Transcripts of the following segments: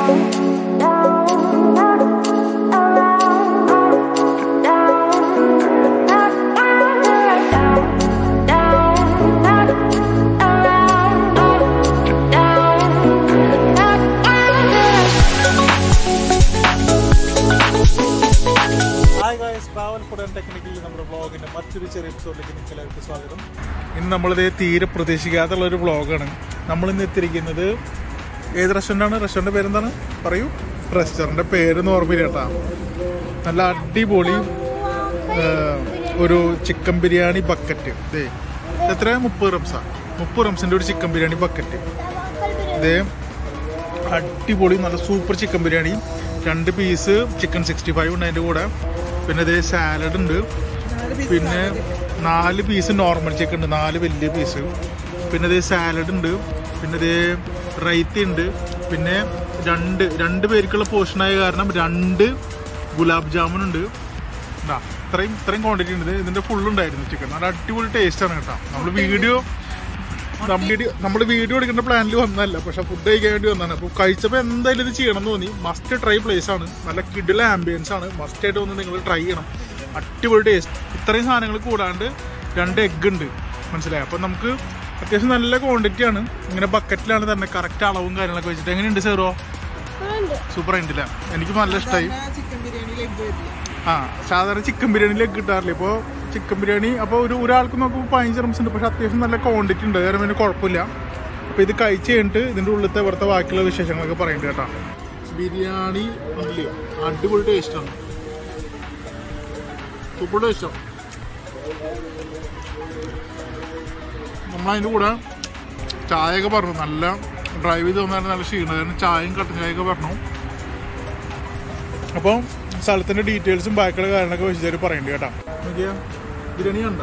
Hi guys travel food and technically നമ്മുടെ വ്ളോഗിന്റെ മറ്റൊരു ചെറിയ എപ്പിസോഡിലേക്ക് നിങ്ങൾക്ക് എല്ലാവർക്കും സ്വാഗതം ഇന്ന് നമ്മളിത് തീരെ പ്രതീക്ഷിക്കാത്തുള്ള ഒരു വ്ളോഗാണ് നമ്മൾ ഇന്ന് എത്തിയിരിക്കുന്നത് ഏത് റെസ്റ്റോറൻ്റ് ആണ് റെസ്റ്റോറൻ്റ് പേരെന്താണ് പറയൂ റെസ്റ്റോറൻ്റ് പേരൊന്നും ഓർമ്മയില്ല കേട്ടാ നല്ല അടിപൊളി ആ, ഒരു ചിക്കൻ ബിരിയാണി ബക്കറ്റ് ഇതേ എത്ര മുപ്പത് റംസാ മുപ്പത് റംസിൻ്റെ ഒരു ചിക്കൻ ബിരിയാണി ബക്കറ്റ് ഇതേ അടിപൊളി നല്ല സൂപ്പർ ചിക്കൻ ബിരിയാണി രണ്ട് പീസ് ചിക്കൻ സിക്സ്റ്റി ഫൈവ് ഉണ്ട് അതിൻ്റെ കൂടെ പിന്നെ ഇതേ സാലഡ് ഉണ്ട് പിന്നെ നാല് പീസ് നോർമൽ ചിക്കൻ ഉണ്ട് നാല് വലിയ പീസ് പിന്നെ ഇതേ സാലഡ് ഉണ്ട് പിന്നെ ഇതേ റൈത്ത ഉണ്ട് പിന്നെ രണ്ട് രണ്ട് പേർക്കുള്ള പോർഷനായ കാരണം രണ്ട് ഗുലാബ് ജാമുൻ ഉണ്ട് ഇതാ, ഇത്രയും ഇത്രയും ക്വാണ്ടിറ്റി ഉണ്ട് ഇത് ഇതിന്റെ ഫുൾ ഉണ്ടായിരുന്നു ചിക്കൻ നല്ല അടിപൊളി ടേസ്റ്റ് ആണ് കേട്ടോ നമ്മൾ വീഡിയോ നമ്മൾ വീഡിയോ എടുക്കേണ്ട പ്ലാനിൽ വന്നതല്ല പക്ഷെ ഫുഡ് കഴിക്കാൻ വേണ്ടി വന്നതാണ് അപ്പോൾ കഴിച്ചപ്പോൾ എന്തായാലും ഇത് ചെയ്യണം എന്ന് തോന്നി മസ്റ്റ് ട്രൈ പ്ലേസ് ആണ് നല്ല കിഡിലെ ആംബിയൻസ് ആണ് മസ്റ്റ് ആയിട്ട് വന്ന് നിങ്ങൾ ട്രൈ ചെയ്യണം അടിപൊളി ടേസ്റ്റ് ഇത്രയും സാധനങ്ങൾ കൂടാണ്ട് രണ്ട് എഗ് ഉണ്ട് മനസ്സിലായി അപ്പോൾ നമുക്ക് അത്യാവശ്യം നല്ല ക്വാണ്ടിറ്റി ആണ് ഇങ്ങനെ ബക്കറ്റിലാണ് തന്നെ കറക്റ്റ് അളവും കാര്യങ്ങളൊക്കെ വെച്ചിട്ട് എങ്ങനെയുണ്ട് സേറോ സൂപ്പർ ആയിട്ടില്ല എനിക്ക് നല്ല ഇഷ്ടമായി ചിക്കൻ ബിരിയാണി ലെഗ് വരില്ല ആ സാധാരണ ചിക്കൻ ബിരിയാണി ലെഗ് കിട്ടാറില്ല ഇപ്പോൾ ചിക്കൻ ബിരിയാണി അപ്പോൾ ഒരു ഒരാൾക്ക് നോക്കുമ്പോൾ പതിനഞ്ച് റംസ് ഉണ്ട് പക്ഷെ അത്യാവശ്യം നല്ല ക്വാണ്ടിറ്റി ഉണ്ട് കാരണം പിന്നെ കുഴപ്പമില്ല അപ്പോൾ ഇത് കഴിച്ച് കഴിഞ്ഞിട്ട് ഇതിൻ്റെ ഉള്ളിലത്തെ ഇവിടുത്തെ ബാക്കിയുള്ള വിശേഷങ്ങളൊക്കെ പറയുന്നുണ്ട് കേട്ടോ ബിരിയാണി ഇല്ലേ അടിപൊളി ടേസ്റ്റാണ് സൂപ്പർ ടേസ്റ്റാണ് നമ്മളതിൻ്റെ കൂടെ ചായയൊക്കെ പറഞ്ഞു നല്ല ഡ്രൈവ് ചെയ്ത് വന്നാൽ നല്ല ക്ഷീണം കാരണം ചായയും കട്ടൻ ചായയൊക്കെ പറഞ്ഞു അപ്പോൾ സ്ഥലത്തിന്റെ ഡീറ്റെയിൽസും ബാക്കിയുള്ള കാര്യങ്ങളൊക്കെ വെച്ചിട്ട് പറയുന്നുണ്ട് കേട്ടോ നോക്കിയാ ബിരിയാണി കണ്ട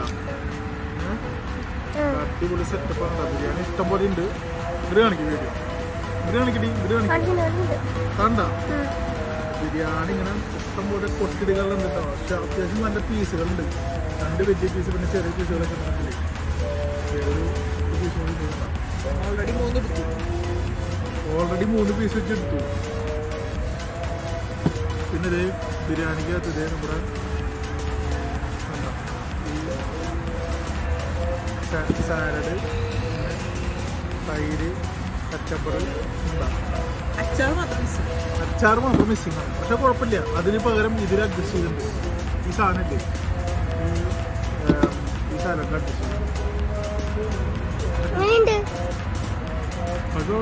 അടിപൊളി സെറ്റപ്പ് ആണ് ബിരിയാണി ഇഷ്ടം പോലെ ഉണ്ട് ഇത് കാണിക്കും വീഡിയോ ഇത് കാണിക്കടി ഇത് കാണിക്കും കണ്ട ബിരിയാണി ഇങ്ങനെ ഇഷ്ടം പോലെ കൊട്ടിടുകളുണ്ട് കേട്ടോ പക്ഷെ അത്യാവശ്യം നല്ല പീസുകളുണ്ട് രണ്ട് വലിയ പീസ് പിന്നെ ചെറിയ പീസുകളൊക്കെ ഉണ്ടെങ്കിലേ ചെറിയൊരു പീസ് കൂടി ഉണ്ട് കേട്ടോ. ഓൾറെഡി മൂന്ന് എടുത്തു ഓൾറെഡി മൂന്ന് പീസ് വെച്ച് എടുത്തു പിന്നെ ഇതേ ബിരിയാണിക്കകത്ത് ഇതേ നമ്മുടെ എന്താ, ഈ സാ- സാലഡ് പിന്നെ തൈര് കച്ചപ്പറ് എന്താ അച്ചാർ മാത്രം മിസ് അച്ചാർ മാത്രം മിസ്സിംഗ് ആണ് പക്ഷെ കുഴപ്പമില്ല അതിന് പകരം ഇതിൽ അഡ്ജസ്റ്റ് ചെയ്തിട്ടുണ്ട് ഈ സാധനമില്ലേ ഈ ഏം, ഈ സാലഡ് അഡ്ജസ്റ്റ് ചെയ്തു അതോ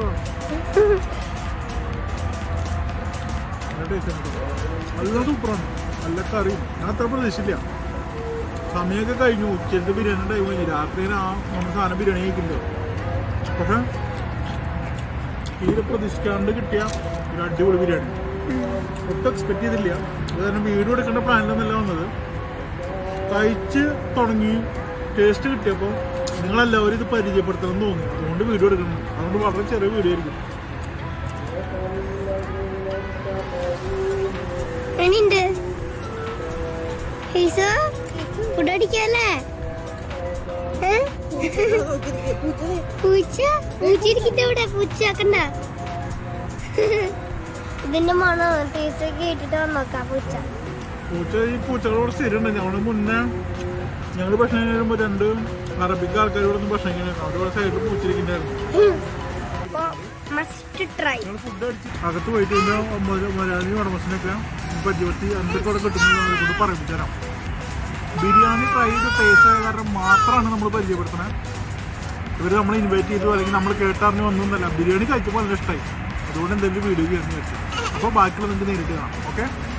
നല്ല taste ഉണ്ട് കേട്ടോ. നല്ല സൂപ്പറാണ് നല്ല കറി ഞാൻ അത്ര പ്രതീക്ഷിച്ചില്ല സമയമൊക്കെ കഴിഞ്ഞു ഉച്ചത്തെ ബിരിയാണി ടൈം കഴിഞ്ഞു രാത്രി ആ നമ്മൾ സാധനം ബിരിയാണി കഴിക്കുന്നത് പക്ഷെ തീരെ പ്രതീക്ഷിക്കാണ്ട് കിട്ടിയ ഒരു അടിപൊളി ബിരിയാണി ഒട്ടും എക്സ്പെക്ട് ചെയ്തില്ല അത് കാരണം വീഡിയോ എടുക്കേണ്ട പ്ലാനിലൊന്നല്ല വന്നത് കഴിച്ച് തുടങ്ങി ടേസ്റ്റ് കിട്ടിയപ്പോൾ നിങ്ങളെല്ലാവരും ഇത് പരിചയപ്പെടുത്തണം എന്ന് തോന്നി അതുകൊണ്ട് വീഡിയോ എടുക്കണം അതുകൊണ്ട് വളരെ ചെറിയ വീഡിയോ ആയിരിക്കും എങ്ങനെയുണ്ട് ഹീസോ ഫുഡ് അടിക്കല്ലേ പൂച്ച പൂച്ച ഇരിക്കട്ടെ ഇവിടെ പൂച്ച ആക്കണ്ട ഇതിന്റെ മണോ ടേസ്റ്റ് കേട്ടിട്ട് വന്നോക്കാം പൂച്ച പൂച്ച ഈ പൂച്ചകളോട് സ്ഥിരമുണ്ട് ഞങ്ങൾ മുന്നേ ഞങ്ങൾ ഭക്ഷണം കഴിക്കുമ്പോൾ രണ്ട് അറബിക്ക് ആൾക്കാരോടൊന്നും ഭക്ഷണം കഴിക്കണം അവരുടെ സൈഡിൽ പൂച്ചിരിക്കുന്നുണ്ടായിരുന്നു മസ്റ്റ് ട്രൈ ഞങ്ങൾ ഫുഡ് അടിച്ച് അകത്ത് പോയിട്ട് ഇതിൻ്റെ മലയാളി ഉടമസ്ഥനൊക്കെ പരിചയപ്പെടുത്തി എന്തൊക്കെ അവിടെ കിട്ടുന്നത് അവരോട് പറയിപ്പിച്ചു തരാം ബിരിയാണി ട്രൈ ചെയ്ത് ടേസ്റ്റ് ആയ കാരണം മാത്രമാണ് നമ്മൾ പരിചയപ്പെടുത്തണത് ഇവർ നമ്മൾ ഇൻവൈറ്റ് ചെയ്തു അല്ലെങ്കിൽ നമ്മൾ കേട്ടറിഞ്ഞ് വന്നൊന്നല്ല ബിരിയാണി കഴിച്ചപ്പോൾ നല്ല ഇഷ്ടമായി അതുകൊണ്ട് എന്തെങ്കിലും വീഡിയോ ചെയ്യാൻ വിചാരിച്ചു അപ്പോൾ ബാക്കിയുള്ള നിങ്ങൾക്ക് നേരിട്ട് കാണാം ഓക്കെ